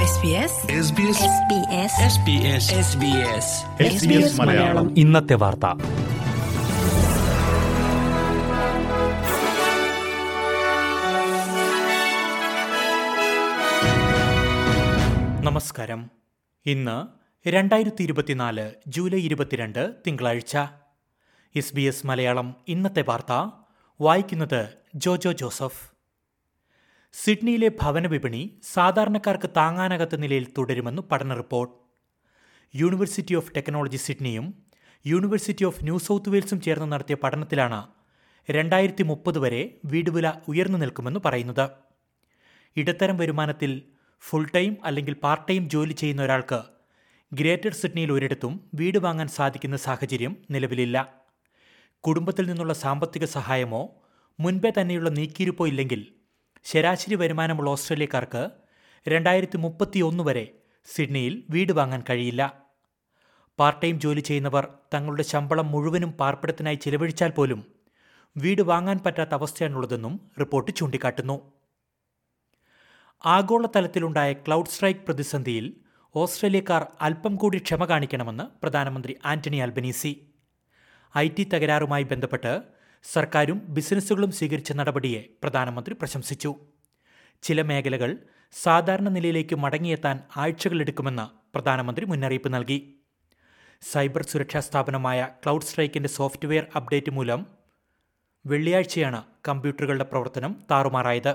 മലയാളം ഇന്നത്തെ വാർത്ത നമസ്കാരം ഇന്ന് രണ്ടായിരത്തി ഇരുപത്തിനാല് ജൂലൈ ഇരുപത്തിരണ്ട് തിങ്കളാഴ്ച എസ് ബി എസ് മലയാളം ഇന്നത്തെ വാർത്ത വായിക്കുന്നത് ജോജോ ജോസഫ് സിഡ്നിയിലെ ഭവന വിപണി സാധാരണക്കാർക്ക് താങ്ങാനകത്ത നിലയിൽ തുടരുമെന്ന് പഠന റിപ്പോർട്ട് യൂണിവേഴ്സിറ്റി ഓഫ് ടെക്നോളജി സിഡ്നിയും യൂണിവേഴ്സിറ്റി ഓഫ് ന്യൂ സൗത്ത് വെയിൽസും ചേർന്ന് നടത്തിയ പഠനത്തിലാണ് രണ്ടായിരത്തി മുപ്പത് വരെ വീട് വില ഉയർന്നു നിൽക്കുമെന്ന് പറയുന്നത് ഇടത്തരം വരുമാനത്തിൽ ഫുൾ ടൈം അല്ലെങ്കിൽ പാർട്ട് ടൈം ജോലി ചെയ്യുന്ന ഒരാൾക്ക് ഗ്രേറ്റർ സിഡ്നിയിൽ ഒരിടത്തും വീട് വാങ്ങാൻ സാധിക്കുന്ന സാഹചര്യം നിലവിലില്ല കുടുംബത്തിൽ നിന്നുള്ള സാമ്പത്തിക സഹായമോ മുൻപേ തന്നെയുള്ള നീക്കിയിരുപ്പോ ഇല്ലെങ്കിൽ ശരാശരി വരുമാനമുള്ള ഓസ്ട്രേലിയക്കാർക്ക് രണ്ടായിരത്തി മുപ്പത്തി ഒന്ന് വരെ സിഡ്നിയിൽ വീട് വാങ്ങാൻ കഴിയില്ല പാർട്ട് ടൈം ജോലി ചെയ്യുന്നവർ തങ്ങളുടെ ശമ്പളം മുഴുവനും പാർപ്പിടത്തിനായി ചിലവഴിച്ചാൽ പോലും വീട് വാങ്ങാൻ പറ്റാത്ത അവസ്ഥയാണുള്ളതെന്നും റിപ്പോർട്ട് ചൂണ്ടിക്കാട്ടുന്നു ആഗോളതലത്തിലുണ്ടായ ക്ലൗഡ് സ്ട്രൈക്ക് പ്രതിസന്ധിയിൽ ഓസ്ട്രേലിയക്കാർ അല്പം കൂടി ക്ഷമ കാണിക്കണമെന്ന് പ്രധാനമന്ത്രി ആന്റണി അൽബനീസി ഐ ടി തകരാറുമായി ബന്ധപ്പെട്ട് സർക്കാരും ബിസിനസ്സുകളും സ്വീകരിച്ച നടപടിയെ പ്രധാനമന്ത്രി പ്രശംസിച്ചു ചില മേഖലകൾ സാധാരണ നിലയിലേക്ക് മടങ്ങിയെത്താൻ ആഴ്ചകളെടുക്കുമെന്ന് പ്രധാനമന്ത്രി മുന്നറിയിപ്പ് നൽകി സൈബർ സുരക്ഷാ സ്ഥാപനമായ ക്ലൗഡ് സ്ട്രൈക്കിന്റെ സോഫ്റ്റ്വെയർ അപ്ഡേറ്റ് മൂലം വെള്ളിയാഴ്ചയാണ് കമ്പ്യൂട്ടറുകളുടെ പ്രവർത്തനം താറുമാറായത്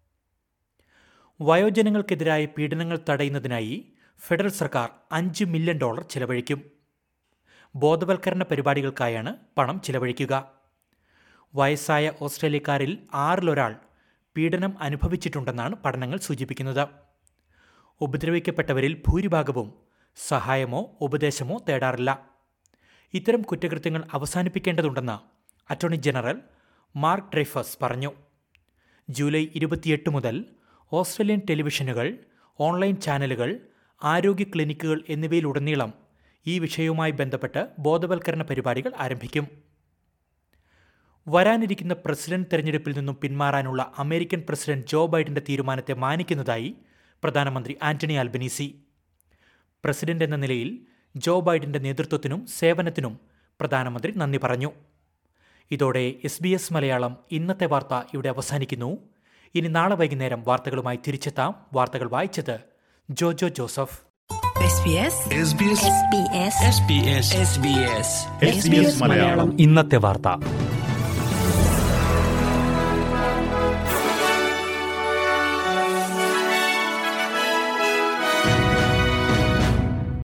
വയോജനങ്ങൾക്കെതിരായ പീഡനങ്ങൾ തടയുന്നതിനായി ഫെഡറൽ സർക്കാർ അഞ്ച് മില്യൺ ഡോളർ ചിലവഴിക്കും ബോധവൽക്കരണ പരിപാടികൾക്കായാണ് പണം ചിലവഴിക്കുക വയസ്സായ ഓസ്ട്രേലിയക്കാരിൽ ആറിലൊരാൾ പീഡനം അനുഭവിച്ചിട്ടുണ്ടെന്നാണ് പഠനങ്ങൾ സൂചിപ്പിക്കുന്നത് ഉപദ്രവിക്കപ്പെട്ടവരിൽ ഭൂരിഭാഗവും സഹായമോ ഉപദേശമോ തേടാറില്ല ഇത്തരം കുറ്റകൃത്യങ്ങൾ അവസാനിപ്പിക്കേണ്ടതുണ്ടെന്ന് അറ്റോർണി ജനറൽ മാർക്ക് ഡ്രൈഫസ് പറഞ്ഞു ജൂലൈ ഇരുപത്തിയെട്ട് മുതൽ ഓസ്ട്രേലിയൻ ടെലിവിഷനുകൾ ഓൺലൈൻ ചാനലുകൾ ആരോഗ്യ ക്ലിനിക്കുകൾ എന്നിവയിലുടനീളം ഈ വിഷയവുമായി ബന്ധപ്പെട്ട് ബോധവൽക്കരണ പരിപാടികൾ ആരംഭിക്കും വരാനിരിക്കുന്ന പ്രസിഡന്റ് തെരഞ്ഞെടുപ്പിൽ നിന്നും പിന്മാറാനുള്ള അമേരിക്കൻ പ്രസിഡന്റ് ജോ ബൈഡന്റെ തീരുമാനത്തെ മാനിക്കുന്നതായി പ്രധാനമന്ത്രി ആന്റണി ആൽബനീസി പ്രസിഡന്റ് എന്ന നിലയിൽ ജോ ബൈഡന്റെ നേതൃത്വത്തിനും സേവനത്തിനും പ്രധാനമന്ത്രി നന്ദി പറഞ്ഞു ഇതോടെ എസ് ബി എസ് മലയാളം ഇന്നത്തെ വാർത്ത ഇവിടെ അവസാനിക്കുന്നു ഇനി നാളെ വൈകുന്നേരം വാർത്തകളുമായി തിരിച്ചെത്താം വാർത്തകൾ വായിച്ചത് ജോജോ ജോസഫ് SBS ഇന്നത്തെ വാർത്ത